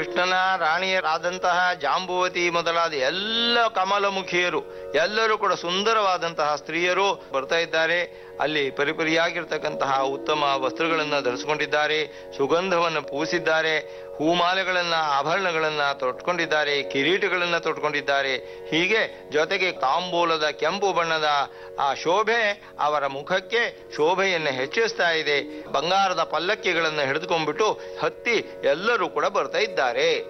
ಕೃಷ್ಣನ ರಾಣಿಯರಾದಂತಹ ಜಾಂಬುವತಿ ಮೊದಲಾದ ಎಲ್ಲ ಕಮಲಮುಖಿಯರು ಎಲ್ಲರೂ ಕೂಡ ಸುಂದರವಾದಂತಹ ಸ್ತ್ರೀಯರು ಬರ್ತಾ ಇದ್ದಾರೆ ಅಲ್ಲಿ ಪರಿಪರಿಯಾಗಿರ್ತಕ್ಕಂತಹ ಉತ್ತಮ ವಸ್ತ್ರಗಳನ್ನ ಧರಿಸಿಕೊಂಡಿದ್ದಾರೆ ಸುಗಂಧವನ್ನು ಪೂಸಿದ್ದಾರೆ ಹೂಮಾಲೆಗಳನ್ನ ಆಭರಣಗಳನ್ನ ತೊಟ್ಕೊಂಡಿದ್ದಾರೆ ಕಿರೀಟಗಳನ್ನ ತೊಟ್ಕೊಂಡಿದ್ದಾರೆ ಹೀಗೆ ಜೊತೆಗೆ ತಾಂಬೂಲದ ಕೆಂಪು ಬಣ್ಣದ ಆ ಶೋಭೆ ಅವರ ಮುಖಕ್ಕೆ ಶೋಭೆಯನ್ನು ಹೆಚ್ಚಿಸ್ತಾ ಇದೆ ಬಂಗಾರದ ಪಲ್ಲಕ್ಕಿಗಳನ್ನು ಹಿಡಿದುಕೊಂಡ್ಬಿಟ್ಟು ಹತ್ತಿ ಎಲ್ಲರೂ ಕೂಡ ಬರ್ತಾ ಇದ್ದಾರೆ